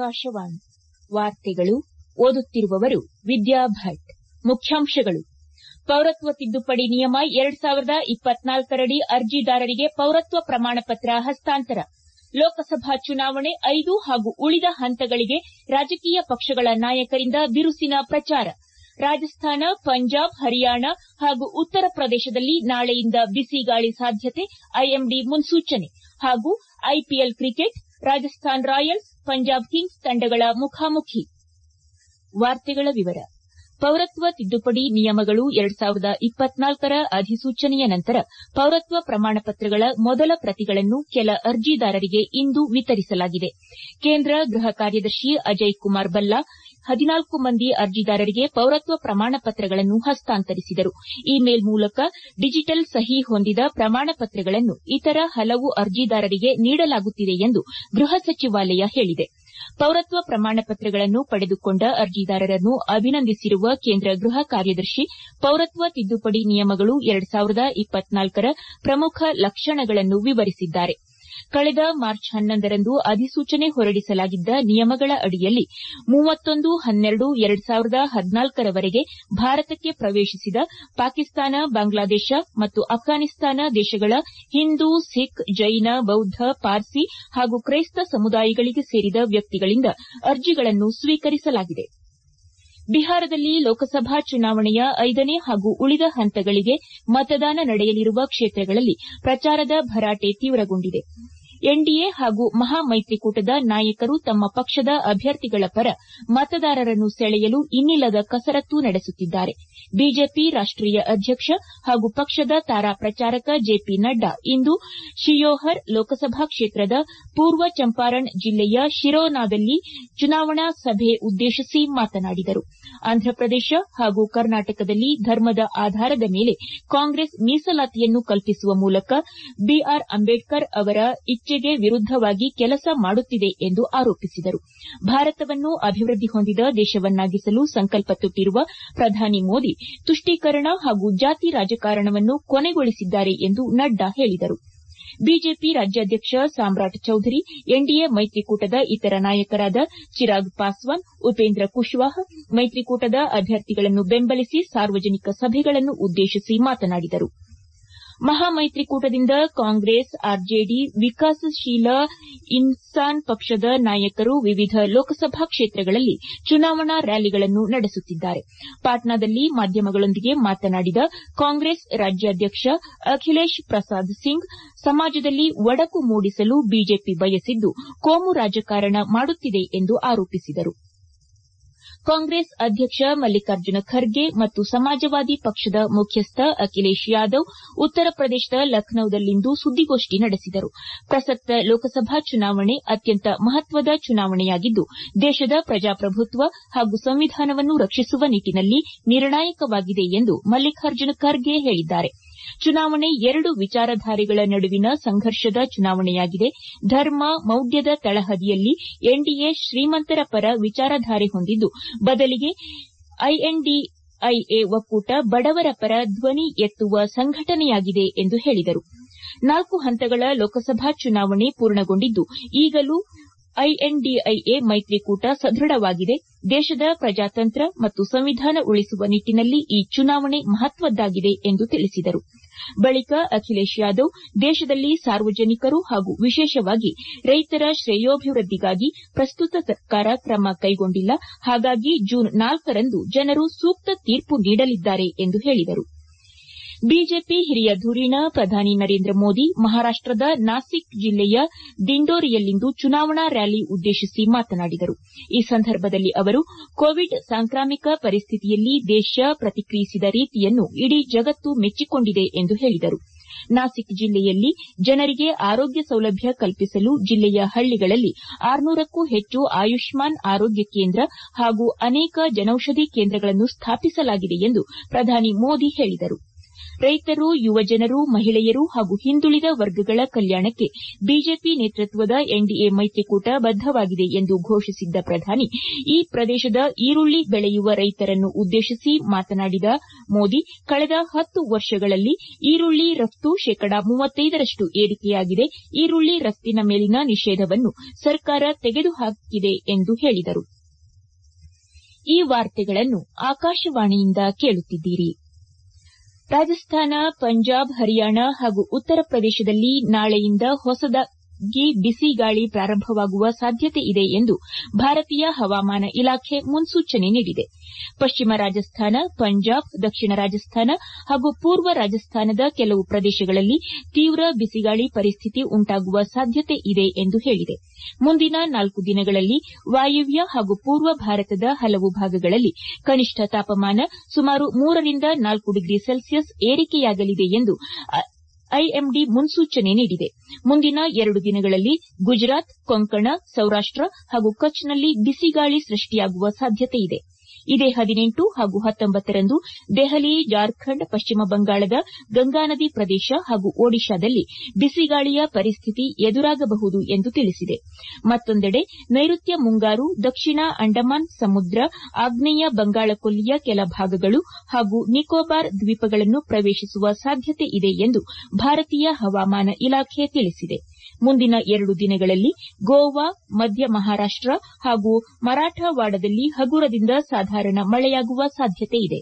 ಆಕಾಶವಾಣಿ ವಾರ್ತೆಗಳು ಓದುತ್ತಿರುವವರು ವಿದ್ಯಾ ಭಟ್ ಮುಖ್ಯಾಂಶಗಳು ಪೌರತ್ವ ತಿದ್ದುಪಡಿ ನಿಯಮ ಎರಡ್ ಸಾವಿರದ ಇಪ್ಪತ್ನಾಲ್ಕರಡಿ ಅರ್ಜಿದಾರರಿಗೆ ಪೌರತ್ವ ಪ್ರಮಾಣ ಪತ್ರ ಹಸ್ತಾಂತರ ಲೋಕಸಭಾ ಚುನಾವಣೆ ಐದು ಹಾಗೂ ಉಳಿದ ಹಂತಗಳಿಗೆ ರಾಜಕೀಯ ಪಕ್ಷಗಳ ನಾಯಕರಿಂದ ಬಿರುಸಿನ ಪ್ರಚಾರ ರಾಜಸ್ಥಾನ ಪಂಜಾಬ್ ಹರಿಯಾಣ ಹಾಗೂ ಉತ್ತರ ಪ್ರದೇಶದಲ್ಲಿ ನಾಳೆಯಿಂದ ಬಿಸಿಗಾಳಿ ಸಾಧ್ಯತೆ ಐಎಂಡಿ ಮುನ್ಸೂಚನೆ ಹಾಗೂ IPL cricket Rajasthan Royals Punjab Kings ತಂಡಗಳ ಮುಖಾಮುಖಿ ಪೌರತ್ವ ತಿದ್ದುಪಡಿ ನಿಯಮಗಳು ಎರಡ್ ಸಾವಿರದ ಇಪ್ಪತ್ನಾಲ್ಕರ ಅಧಿಸೂಚನೆಯ ನಂತರ ಪೌರತ್ವ ಪ್ರಮಾಣ ಪತ್ರಗಳ ಮೊದಲ ಪ್ರತಿಗಳನ್ನು ಕೆಲ ಅರ್ಜಿದಾರರಿಗೆ ಇಂದು ವಿತರಿಸಲಾಗಿದೆ ಕೇಂದ್ರ ಗೃಹ ಕಾರ್ಯದರ್ಶಿ ಅಜಯ್ ಕುಮಾರ್ ಭಲ್ಲಾ ಹದಿನಾಲ್ಕು ಮಂದಿ ಅರ್ಜಿದಾರರಿಗೆ ಪೌರತ್ವ ಪ್ರಮಾಣ ಪತ್ರಗಳನ್ನು ಹಸ್ತಾಂತರಿಸಿದರು ಇ ಮೇಲ್ ಮೂಲಕ ಡಿಜಿಟಲ್ ಸಹಿ ಹೊಂದಿದ ಪ್ರಮಾಣ ಪತ್ರಗಳನ್ನು ಇತರ ಹಲವು ಅರ್ಜಿದಾರರಿಗೆ ನೀಡಲಾಗುತ್ತಿದೆ ಎಂದು ಗೃಹ ಸಚಿವಾಲಯ ಹೇಳಿದೆ ಪೌರತ್ವ ಪ್ರಮಾಣ ಪತ್ರಗಳನ್ನು ಪಡೆದುಕೊಂಡ ಅರ್ಜಿದಾರರನ್ನು ಅಭಿನಂದಿಸಿರುವ ಕೇಂದ್ರ ಗೃಹ ಕಾರ್ಯದರ್ಶಿ ಪೌರತ್ವ ತಿದ್ದುಪಡಿ ನಿಯಮಗಳು ಎರಡ್ ಸಾವಿರದ ಇಪ್ಪತ್ನಾಲ್ಕರ ಪ್ರಮುಖ ಲಕ್ಷಣಗಳನ್ನು ವಿವರಿಸಿದ್ದಾರೆ ಕಳೆದ ಮಾರ್ಚ್ ಹನ್ನೊಂದರಂದು ಅಧಿಸೂಚನೆ ಹೊರಡಿಸಲಾಗಿದ್ದ ನಿಯಮಗಳ ಅಡಿಯಲ್ಲಿ ಮೂವತ್ತೊಂದು ಹನ್ನೆರಡು ಎರಡ್ ಸಾವಿರದ ಹದಿನಾಲ್ಕರವರೆಗೆ ಭಾರತಕ್ಕೆ ಪ್ರವೇಶಿಸಿದ ಪಾಕಿಸ್ತಾನ ಬಾಂಗ್ಲಾದೇಶ ಮತ್ತು ಅಫ್ಘಾನಿಸ್ತಾನ ದೇಶಗಳ ಹಿಂದೂ ಸಿಖ್ ಜೈನ ಬೌದ್ದ ಪಾರ್ಸಿ ಹಾಗೂ ಕ್ರೈಸ್ತ ಸಮುದಾಯಗಳಿಗೆ ಸೇರಿದ ವ್ಯಕ್ತಿಗಳಿಂದ ಅರ್ಜಿಗಳನ್ನು ಸ್ವೀಕರಿಸಲಾಗಿದೆ ಬಿಹಾರದಲ್ಲಿ ಲೋಕಸಭಾ ಚುನಾವಣೆಯ ಐದನೇ ಹಾಗೂ ಉಳಿದ ಹಂತಗಳಿಗೆ ಮತದಾನ ನಡೆಯಲಿರುವ ಕ್ಷೇತ್ರಗಳಲ್ಲಿ ಪ್ರಚಾರದ ಭರಾಟೆ ತೀವ್ರಗೊಂಡಿದೆ ಎನ್ಡಿಎ ಹಾಗೂ ಮಹಾಮೈತ್ರಿಕೂಟದ ನಾಯಕರು ತಮ್ಮ ಪಕ್ಷದ ಅಭ್ಯರ್ಥಿಗಳ ಪರ ಮತದಾರರನ್ನು ಸೆಳೆಯಲು ಇನ್ನಿಲ್ಲದ ಕಸರತ್ತು ನಡೆಸುತ್ತಿದ್ದಾರೆ ಬಿಜೆಪಿ ರಾಷ್ಟೀಯ ಅಧ್ಯಕ್ಷ ಹಾಗೂ ಪಕ್ಷದ ತಾರಾ ಪ್ರಚಾರಕ ಜೆಪಿ ನಡ್ಡಾ ಇಂದು ಶಿಯೋಹರ್ ಲೋಕಸಭಾ ಕ್ಷೇತ್ರದ ಪೂರ್ವ ಚಂಪಾರಣ್ ಜಿಲ್ಲೆಯ ಶಿರೋನಾದಲ್ಲಿ ಚುನಾವಣಾ ಸಭೆ ಉದ್ದೇಶಿಸಿ ಮಾತನಾಡಿದರು ಆಂಧ್ರಪ್ರದೇಶ ಹಾಗೂ ಕರ್ನಾಟಕದಲ್ಲಿ ಧರ್ಮದ ಆಧಾರದ ಮೇಲೆ ಕಾಂಗ್ರೆಸ್ ಮೀಸಲಾತಿಯನ್ನು ಕಲ್ಪಿಸುವ ಮೂಲಕ ಬಿಆರ್ ಅಂಬೇಡ್ಕರ್ ಅವರ ಇಚ್ಛೆಗೆ ವಿರುದ್ದವಾಗಿ ಕೆಲಸ ಮಾಡುತ್ತಿದೆ ಎಂದು ಆರೋಪಿಸಿದರು ಭಾರತವನ್ನು ಅಭಿವೃದ್ದಿ ಹೊಂದಿದ ದೇಶವನ್ನಾಗಿಸಲು ಸಂಕಲ್ಪ ತೊಟ್ಟಿರುವ ಪ್ರಧಾನಿ ಮೋದಿ ತುಷ್ಟೀಕರಣ ಹಾಗೂ ಜಾತಿ ರಾಜಕಾರಣವನ್ನು ಕೊನೆಗೊಳಿಸಿದ್ದಾರೆ ಎಂದು ನಡ್ಡಾ ಹೇಳಿದರು ಬಿಜೆಪಿ ರಾಜ್ಯಾಧ್ಯಕ್ಷ ಸಾಮ್ರಾಟ್ ಚೌಧರಿ ಎನ್ಡಿಎ ಮೈತ್ರಿಕೂಟದ ಇತರ ನಾಯಕರಾದ ಚಿರಾಗ್ ಪಾಸ್ವಾನ್ ಉಪೇಂದ್ರ ಕುಶ್ವಾಹ ಮೈತ್ರಿಕೂಟದ ಅಭ್ಯರ್ಥಿಗಳನ್ನು ಬೆಂಬಲಿಸಿ ಸಾರ್ವಜನಿಕ ಸಭೆಗಳನ್ನು ಉದ್ದೇಶಿಸಿ ಮಾತನಾಡಿದರು ಮಹಾಮೈತ್ರಿಕೂಟದಿಂದ ಕಾಂಗ್ರೆಸ್ ಆರ್ಜೆಡಿ ವಿಕಾಸಶೀಲ ಇನ್ಸಾನ್ ಪಕ್ಷದ ನಾಯಕರು ವಿವಿಧ ಲೋಕಸಭಾ ಕ್ಷೇತ್ರಗಳಲ್ಲಿ ಚುನಾವಣಾ ರ್ಯಾಲಿಗಳನ್ನು ನಡೆಸುತ್ತಿದ್ದಾರೆ ಪಾಟ್ನಾದಲ್ಲಿ ಮಾಧ್ಯಮಗಳೊಂದಿಗೆ ಮಾತನಾಡಿದ ಕಾಂಗ್ರೆಸ್ ರಾಜ್ಯಾಧ್ಯಕ್ಷ ಅಖಿಲೇಶ್ ಪ್ರಸಾದ್ ಸಿಂಗ್ ಸಮಾಜದಲ್ಲಿ ಒಡಕು ಮೂಡಿಸಲು ಬಿಜೆಪಿ ಬಯಸಿದ್ದು ಕೋಮು ರಾಜಕಾರಣ ಮಾಡುತ್ತಿದೆ ಎಂದು ಆರೋಪಿಸಿದರು ಕಾಂಗ್ರೆಸ್ ಅಧ್ಯಕ್ಷ ಮಲ್ಲಿಕಾರ್ಜುನ ಖರ್ಗೆ ಮತ್ತು ಸಮಾಜವಾದಿ ಪಕ್ಷದ ಮುಖ್ಯಸ್ಥ ಅಖಿಲೇಶ್ ಯಾದವ್ ಉತ್ತರ ಪ್ರದೇಶದ ಲಖನೌದಲ್ಲಿಂದು ಸುದ್ದಿಗೋಷ್ಠಿ ನಡೆಸಿದರು ಪ್ರಸಕ್ತ ಲೋಕಸಭಾ ಚುನಾವಣೆ ಅತ್ಯಂತ ಮಹತ್ವದ ಚುನಾವಣೆಯಾಗಿದ್ದು ದೇಶದ ಪ್ರಜಾಪ್ರಭುತ್ವ ಹಾಗೂ ಸಂವಿಧಾನವನ್ನು ರಕ್ಷಿಸುವ ನಿಟ್ಟನಲ್ಲಿ ನಿರ್ಣಾಯಕವಾಗಿದೆ ಎಂದು ಮಲ್ಲಿಕಾರ್ಜುನ ಖರ್ಗೆ ಹೇಳಿದ್ದಾರೆ ಚುನಾವಣೆ ಎರಡು ವಿಚಾರಧಾರೆಗಳ ನಡುವಿನ ಸಂಘರ್ಷದ ಚುನಾವಣೆಯಾಗಿದೆ ಧರ್ಮ ಮೌಲ್ಯದ ತಳಹದಿಯಲ್ಲಿ ಎನ್ಡಿಎ ಶ್ರೀಮಂತರ ಪರ ವಿಚಾರಧಾರೆ ಹೊಂದಿದ್ದು ಬದಲಿಗೆ ಐಎನ್ಡಿಐಎ ಒಕ್ಕೂಟ ಬಡವರ ಪರ ಧ್ವನಿ ಎತ್ತುವ ಸಂಘಟನೆಯಾಗಿದೆ ಎಂದು ಹೇಳಿದರು ನಾಲ್ಕು ಹಂತಗಳ ಲೋಕಸಭಾ ಚುನಾವಣೆ ಪೂರ್ಣಗೊಂಡಿದ್ದು ಈಗಲೂ ಐಎನ್ಡಿಐಎ ಮೈತ್ರಿಕೂಟ ಸದೃಢವಾಗಿದೆ ದೇಶದ ಪ್ರಜಾತಂತ್ರ ಮತ್ತು ಸಂವಿಧಾನ ಉಳಿಸುವ ನಿಟ್ಟನಲ್ಲಿ ಈ ಚುನಾವಣೆ ಮಹತ್ವದ್ದಾಗಿದೆ ಎಂದು ತಿಳಿಸಿದರು ಬಳಿಕ ಅಖಿಲೇಶ್ ಯಾದವ್ ದೇಶದಲ್ಲಿ ಸಾರ್ವಜನಿಕರು ಹಾಗೂ ವಿಶೇಷವಾಗಿ ರೈತರ ಶ್ರೇಯೋಭಿವೃದ್ದಿಗಾಗಿ ಪ್ರಸ್ತುತ ಸರ್ಕಾರ ಕ್ರಮ ಕೈಗೊಂಡಿಲ್ಲ ಹಾಗಾಗಿ ಜೂನ್ ನಾಲ್ಕರಂದು ಜನರು ಸೂಕ್ತ ತೀರ್ಪು ನೀಡಲಿದ್ದಾರೆ ಎಂದು ಹೇಳಿದರು ಬಿಜೆಪಿ ಹಿರಿಯ ಧುರೀಣ ಪ್ರಧಾನಿ ನರೇಂದ್ರ ಮೋದಿ ಮಹಾರಾಷ್ಟದ ನಾಸಿಕ್ ಜಿಲ್ಲೆಯ ದಿಂಡೋರಿಯಲ್ಲಿಂದು ಚುನಾವಣಾ ರ್ಯಾಲಿ ಉದ್ದೇಶಿಸಿ ಮಾತನಾಡಿದರು ಈ ಸಂದರ್ಭದಲ್ಲಿ ಅವರು ಕೋವಿಡ್ ಸಾಂಕ್ರಾಮಿಕ ಪರಿಸ್ಥಿತಿಯಲ್ಲಿ ದೇಶ ಪ್ರತಿಕ್ರಿಯಿಸಿದ ರೀತಿಯನ್ನು ಇಡೀ ಜಗತ್ತು ಮೆಚ್ಚಿಕೊಂಡಿದೆ ಎಂದು ಹೇಳಿದರು ನಾಸಿಕ್ ಜಿಲ್ಲೆಯಲ್ಲಿ ಜನರಿಗೆ ಆರೋಗ್ಯ ಸೌಲಭ್ಯ ಕಲ್ಪಿಸಲು ಜಿಲ್ಲೆಯ ಹಳ್ಳಿಗಳಲ್ಲಿ ಆರುನೂರಕ್ಕೂ ಹೆಚ್ಚು ಆಯುಷ್ಮಾನ್ ಆರೋಗ್ಯ ಕೇಂದ್ರ ಹಾಗೂ ಅನೇಕ ಜನೌಷಧಿ ಕೇಂದ್ರಗಳನ್ನು ಸ್ಥಾಪಿಸಲಾಗಿದೆ ಎಂದು ಪ್ರಧಾನಿ ಮೋದಿ ಹೇಳಿದರು ರೈತರು ಯುವಜನರು ಮಹಿಳೆಯರು ಹಾಗೂ ಹಿಂದುಳಿದ ವರ್ಗಗಳ ಕಲ್ಯಾಣಕ್ಕೆ ಬಿಜೆಪಿ ನೇತೃತ್ವದ ಎನ್ಡಿಎ ಮೈತ್ರಿಕೂಟ ಬದ್ದವಾಗಿದೆ ಎಂದು ಘೋಷಿಸಿದ್ದ ಪ್ರಧಾನಿ ಈ ಪ್ರದೇಶದ ಈರುಳ್ಳಿ ಬೆಳೆಯುವ ರೈತರನ್ನು ಉದ್ದೇಶಿಸಿ ಮಾತನಾಡಿದ ಮೋದಿ ಕಳೆದ ಹತ್ತು ವರ್ಷಗಳಲ್ಲಿ ಈರುಳ್ಳಿ ರಫ್ತು ಶೇಕಡಾ ಮೂವತ್ತೈದರಷ್ಟು ಏರಿಕೆಯಾಗಿದೆ ಈರುಳ್ಳಿ ರಫ್ತಿನ ಮೇಲಿನ ನಿಷೇಧವನ್ನು ಸರ್ಕಾರ ತೆಗೆದುಹಾಕಿದೆ ಎಂದು ಹೇಳಿದರು ಈ ವಾರ್ತೆಗಳನ್ನು ಆಕಾಶವಾಣಿಯಿಂದ ಕೇಳುತ್ತಿದ್ದೀರಿ ರಾಜಸ್ಥಾನ ಪಂಜಾಬ್ ಹರಿಯಾಣ ಹಾಗೂ ಉತ್ತರ ಪ್ರದೇಶದಲ್ಲಿ ನಾಳೆಯಿಂದ ಹೊಸದಾಗಿ ಬಿಸಿಗಾಳಿ ಪ್ರಾರಂಭವಾಗುವ ಸಾಧ್ಯತೆ ಇದೆ ಎಂದು ಭಾರತೀಯ ಹವಾಮಾನ ಇಲಾಖೆ ಮುನ್ಸೂಚನೆ ನೀಡಿದೆ ಪಶ್ಚಿಮ ರಾಜಸ್ಥಾನ ಪಂಜಾಬ್ ದಕ್ಷಿಣ ರಾಜಸ್ಥಾನ ಹಾಗೂ ಪೂರ್ವ ರಾಜಸ್ಥಾನದ ಕೆಲವು ಪ್ರದೇಶಗಳಲ್ಲಿ ತೀವ್ರ ಬಿಸಿಗಾಳಿ ಪರಿಸ್ಥಿತಿ ಉಂಟಾಗುವ ಸಾಧ್ಯತೆ ಇದೆ ಎಂದು ಹೇಳಿದೆ ಮುಂದಿನ ನಾಲ್ಕು ದಿನಗಳಲ್ಲಿ ವಾಯವ್ಯ ಹಾಗೂ ಪೂರ್ವ ಭಾರತದ ಹಲವು ಭಾಗಗಳಲ್ಲಿ ಕನಿಷ್ಠ ತಾಪಮಾನ ಸುಮಾರು ಮೂರರಿಂದ ನಾಲ್ಕು ಡಿಗ್ರಿ ಸೆಲ್ಸಿಯಸ್ ಏರಿಕೆಯಾಗಲಿದೆ ಎಂದು ಐಎಂಡಿ ಮುನ್ಸೂಚನೆ ನೀಡಿದೆ ಮುಂದಿನ ಎರಡು ದಿನಗಳಲ್ಲಿ ಗುಜರಾತ್ ಕೊಂಕಣ ಸೌರಾಷ್ಟ ಹಾಗೂ ಕಚ್ನಲ್ಲಿ ಬಿಸಿಗಾಳಿ ಸೃಷ್ಟಿಯಾಗುವ ಸಾಧ್ಯತೆಯಿದೆ ಇದೇ ಹದಿನೆಂಟು ಹಾಗೂ ಹತ್ತೊಂಬತ್ತರಂದು ದೆಹಲಿ ಜಾರ್ಖಂಡ್ ಪಶ್ಚಿಮ ಬಂಗಾಳದ ಗಂಗಾನದಿ ಪ್ರದೇಶ ಹಾಗೂ ಒಡಿಶಾದಲ್ಲಿ ಬಿಸಿಗಾಳಿಯ ಪರಿಸ್ಥಿತಿ ಎದುರಾಗಬಹುದು ಎಂದು ತಿಳಿಸಿದೆ ಮತ್ತೊಂದೆಡೆ ನೈಋತ್ಯ ಮುಂಗಾರು ದಕ್ಷಿಣ ಅಂಡಮಾನ್ ಸಮುದ್ರ ಆಗ್ನೇಯ ಬಂಗಾಳಕೊಲ್ಲಿಯ ಕೆಲ ಭಾಗಗಳು ಹಾಗೂ ನಿಕೋಬಾರ್ ದ್ವೀಪಗಳನ್ನು ಪ್ರವೇಶಿಸುವ ಸಾಧ್ಯತೆ ಇದೆ ಎಂದು ಭಾರತೀಯ ಹವಾಮಾನ ಇಲಾಖೆ ತಿಳಿಸಿದೆ ಮುಂದಿನ ಎರಡು ದಿನಗಳಲ್ಲಿ ಗೋವಾ ಮಧ್ಯ ಮಹಾರಾಷ್ಟ ಹಾಗೂ ಮರಾಠವಾಡದಲ್ಲಿ ಹಗುರದಿಂದ ಸಾಧಾರಣ ಮಳೆಯಾಗುವ ಸಾಧ್ಯತೆಯಿದೆ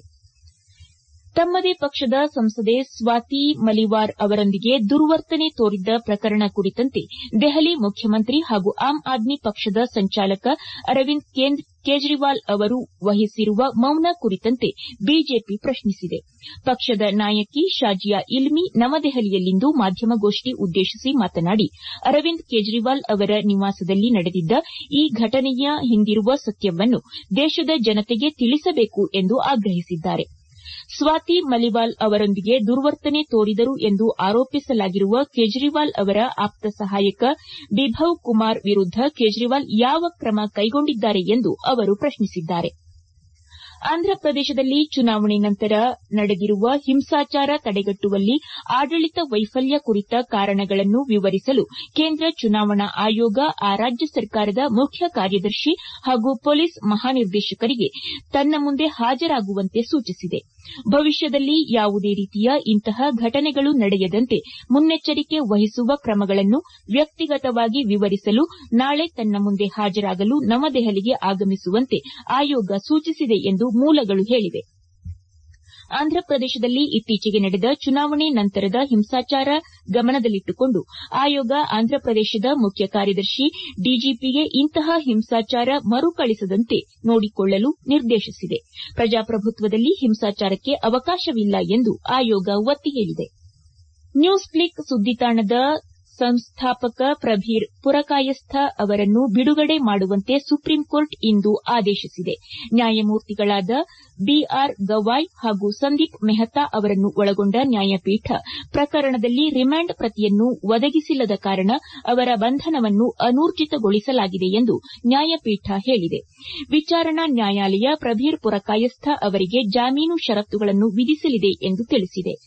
ತಮ್ಮದೇ ಪಕ್ಷದ ಸಂಸದೆ ಸ್ವಾತಿ ಮಲಿವಾರ್ ಅವರೊಂದಿಗೆ ದುರ್ವರ್ತನೆ ತೋರಿದ್ದ ಪ್ರಕರಣ ಕುರಿತಂತೆ ದೆಹಲಿ ಮುಖ್ಯಮಂತ್ರಿ ಹಾಗೂ ಆಮ್ ಆದ್ಮಿ ಪಕ್ಷದ ಸಂಚಾಲಕ ಅರವಿಂದ್ ಕೇಜ್ರಿವಾಲ್ ಅವರು ವಹಿಸಿರುವ ಮೌನ ಕುರಿತಂತೆ ಬಿಜೆಪಿ ಪ್ರಶ್ನಿಸಿದೆ ಪಕ್ಷದ ನಾಯಕಿ ಶಾಜಿಯಾ ಇಲ್ಮಿ ನವದೆಹಲಿಯಲ್ಲಿಂದು ಮಾಧ್ಯಮಗೋಷ್ಠಿ ಉದ್ದೇಶಿಸಿ ಮಾತನಾಡಿ ಅರವಿಂದ್ ಕೇಜ್ರಿವಾಲ್ ಅವರ ನಿವಾಸದಲ್ಲಿ ನಡೆದಿದ್ದ ಈ ಘಟನೆಯ ಹಿಂದಿರುವ ಸತ್ಯವನ್ನು ದೇಶದ ಜನತೆಗೆ ತಿಳಿಸಬೇಕು ಎಂದು ಆಗ್ರಹಿಸಿದ್ದಾರೆ ಸ್ವಾತಿ ಮಲಿವಾಲ್ ಅವರೊಂದಿಗೆ ದುರ್ವರ್ತನೆ ತೋರಿದರು ಎಂದು ಆರೋಪಿಸಲಾಗಿರುವ ಕೇಜ್ರಿವಾಲ್ ಅವರ ಆಪ್ತ ಸಹಾಯಕ ಬಿಭವ್ ಕುಮಾರ್ ವಿರುದ್ದ ಕೇಜ್ರಿವಾಲ್ ಯಾವ ಕ್ರಮ ಕೈಗೊಂಡಿದ್ದಾರೆ ಎಂದು ಅವರು ಪ್ರಶ್ನಿಸಿದ್ದಾರೆ ಆಂಧ್ರಪ್ರದೇಶದಲ್ಲಿ ಚುನಾವಣೆ ನಂತರ ನಡೆದಿರುವ ಹಿಂಸಾಚಾರ ತಡೆಗಟ್ಟುವಲ್ಲಿ ಆಡಳಿತ ವೈಫಲ್ಯ ಕುರಿತ ಕಾರಣಗಳನ್ನು ವಿವರಿಸಲು ಕೇಂದ್ರ ಚುನಾವಣಾ ಆಯೋಗ ಆ ರಾಜ್ಯ ಸರ್ಕಾರದ ಮುಖ್ಯ ಕಾರ್ಯದರ್ಶಿ ಹಾಗೂ ಪೊಲೀಸ್ ಮಹಾನಿರ್ದೇಶಕರಿಗೆ ತನ್ನ ಮುಂದೆ ಹಾಜರಾಗುವಂತೆ ಸೂಚಿಸಿದೆ ಭವಿಷ್ಯದಲ್ಲಿ ಯಾವುದೇ ರೀತಿಯ ಇಂತಹ ಘಟನೆಗಳು ನಡೆಯದಂತೆ ಮುನ್ನೆಚ್ಚರಿಕೆ ವಹಿಸುವ ಕ್ರಮಗಳನ್ನು ವ್ಯಕ್ತಿಗತವಾಗಿ ವಿವರಿಸಲು ನಾಳೆ ತನ್ನ ಮುಂದೆ ಹಾಜರಾಗಲು ನವದೆಹಲಿಗೆ ಆಗಮಿಸುವಂತೆ ಆಯೋಗ ಸೂಚಿಸಿದೆ ಎಂದು ಮೂಲಗಳು ಹೇಳಿವೆ ಆಂಧ್ರಪ್ರದೇಶದಲ್ಲಿ ಇತ್ತೀಚೆಗೆ ನಡೆದ ಚುನಾವಣೆ ನಂತರದ ಹಿಂಸಾಚಾರ ಗಮನದಲ್ಲಿಟ್ಟುಕೊಂಡು ಆಯೋಗ ಆಂಧ್ರಪ್ರದೇಶದ ಮುಖ್ಯ ಕಾರ್ಯದರ್ಶಿ ಡಿಜಿಪಿಗೆ ಇಂತಹ ಹಿಂಸಾಚಾರ ಮರುಕಳಿಸದಂತೆ ನೋಡಿಕೊಳ್ಳಲು ನಿರ್ದೇಶಿಸಿದೆ ಪ್ರಜಾಪ್ರಭುತ್ವದಲ್ಲಿ ಹಿಂಸಾಚಾರಕ್ಕೆ ಅವಕಾಶವಿಲ್ಲ ಎಂದು ಆಯೋಗ ಒತ್ತಿ ಹೇಳಿದೆ ನ್ಯೂಸ್ ಕ್ಲಿಕ್ ಸುದ್ದಿತಾಣದ ಸಂಸ್ಥಾಪಕ ಪ್ರಭೀರ್ ಪುರಕಾಯಸ್ಥ ಅವರನ್ನು ಬಿಡುಗಡೆ ಮಾಡುವಂತೆ ಸುಪ್ರೀಂಕೋರ್ಟ್ ಇಂದು ಆದೇಶಿಸಿದೆ ನ್ಯಾಯಮೂರ್ತಿಗಳಾದ ಬಿಆರ್ ಗವಾಯ್ ಹಾಗೂ ಸಂದೀಪ್ ಮೆಹ್ತಾ ಅವರನ್ನು ಒಳಗೊಂಡ ನ್ಯಾಯಪೀಠ ಪ್ರಕರಣದಲ್ಲಿ ರಿಮ್ಯಾಂಡ್ ಪ್ರತಿಯನ್ನು ಒದಗಿಸಿಲ್ಲದ ಕಾರಣ ಅವರ ಬಂಧನವನ್ನು ಅನೂರ್ಜಿತಗೊಳಿಸಲಾಗಿದೆ ಎಂದು ನ್ಯಾಯಪೀಠ ಹೇಳಿದೆ ವಿಚಾರಣಾ ನ್ಯಾಯಾಲಯ ಪ್ರಭೀರ್ ಪುರಕಾಯಸ್ಥ ಅವರಿಗೆ ಜಾಮೀನು ಷರತ್ತುಗಳನ್ನು ವಿಧಿಸಲಿದೆ ಎಂದು ತಿಳಿಸಿದೆ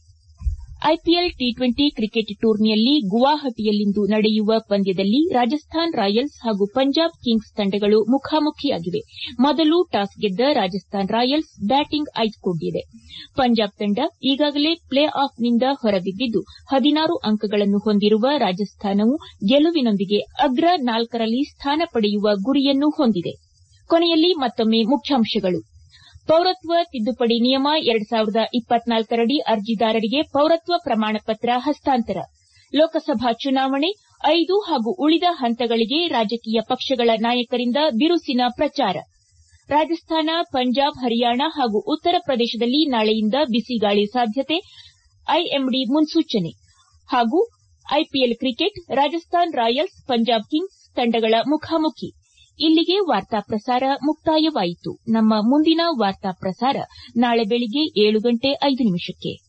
ಐಪಿಎಲ್ ಟಿ ಟ್ವೆಂಟಿ ಕ್ರಿಕೆಟ್ ಟೂರ್ನಿಯಲ್ಲಿ ಗುವಾಹಟಿಯಲ್ಲಿಂದು ನಡೆಯುವ ಪಂದ್ಯದಲ್ಲಿ ರಾಜಸ್ಥಾನ್ ರಾಯಲ್ಸ್ ಹಾಗೂ ಪಂಜಾಬ್ ಕಿಂಗ್ಸ್ ತಂಡಗಳು ಮುಖಾಮುಖಿಯಾಗಿವೆ ಮೊದಲು ಟಾಸ್ ಗೆದ್ದ ರಾಜಸ್ಥಾನ್ ರಾಯಲ್ಸ್ ಬ್ಯಾಟಿಂಗ್ ಆಯ್ದುಕೊಂಡಿದೆ ಪಂಜಾಬ್ ತಂಡ ಈಗಾಗಲೇ ಪ್ಲೇ ಆಫ್ನಿಂದ ಹೊರಬಿದ್ದಿದ್ದು ಹದಿನಾರು ಅಂಕಗಳನ್ನು ಹೊಂದಿರುವ ರಾಜಸ್ಥಾನವು ಗೆಲುವಿನೊಂದಿಗೆ ಅಗ್ರ ನಾಲ್ಕರಲ್ಲಿ ಸ್ಥಾನ ಪಡೆಯುವ ಗುರಿಯನ್ನು ಹೊಂದಿದೆ ಕೊನೆಯಲ್ಲಿ ಮತ್ತೊಮ್ಮೆ ಮುಖ್ಯಾಂಶಗಳು ಪೌರತ್ವ ತಿದ್ದುಪಡಿ ನಿಯಮ ಎರಡ್ ಸಾವಿರದ ಇಪ್ಪತ್ನಾಲ್ಕರಡಿ ಅರ್ಜಿದಾರರಿಗೆ ಪೌರತ್ವ ಪ್ರಮಾಣ ಪತ್ರ ಹಸ್ತಾಂತರ ಲೋಕಸಭಾ ಚುನಾವಣೆ ಐದು ಹಾಗೂ ಉಳಿದ ಹಂತಗಳಿಗೆ ರಾಜಕೀಯ ಪಕ್ಷಗಳ ನಾಯಕರಿಂದ ಬಿರುಸಿನ ಪ್ರಚಾರ ರಾಜಸ್ಥಾನ ಪಂಜಾಬ್ ಹರಿಯಾಣ ಹಾಗೂ ಉತ್ತರ ಪ್ರದೇಶದಲ್ಲಿ ನಾಳೆಯಿಂದ ಬಿಸಿಗಾಳಿ ಸಾಧ್ಯತೆ ಐಎಂಡಿ ಮುನ್ಸೂಚನೆ ಹಾಗೂ IPL cricket Rajasthan Royals Punjab Kings ತಂಡಗಳ ಮುಖಾಮುಖಿ ಇಲ್ಲಿಗೆ ವಾರ್ತಾ ಪ್ರಸಾರ ಮುಕ್ತಾಯವಾಯಿತು ನಮ್ಮ ಮುಂದಿನ ವಾರ್ತಾ ಪ್ರಸಾರ ನಾಳೆ ಬೆಳಿಗ್ಗೆ ಏಳು ಗಂಟೆ ಐದು ನಿಮಿಷಕ್ಕೆ